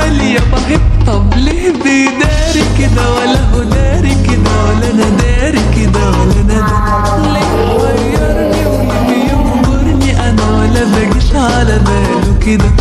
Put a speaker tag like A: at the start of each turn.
A: قال يا بحب طب ليه بيداري كده ولا هو داري كده ولا انا داري كده ولا انا داري ليه غيرني وليه بيجبرني انا ولا بجيش على باله كده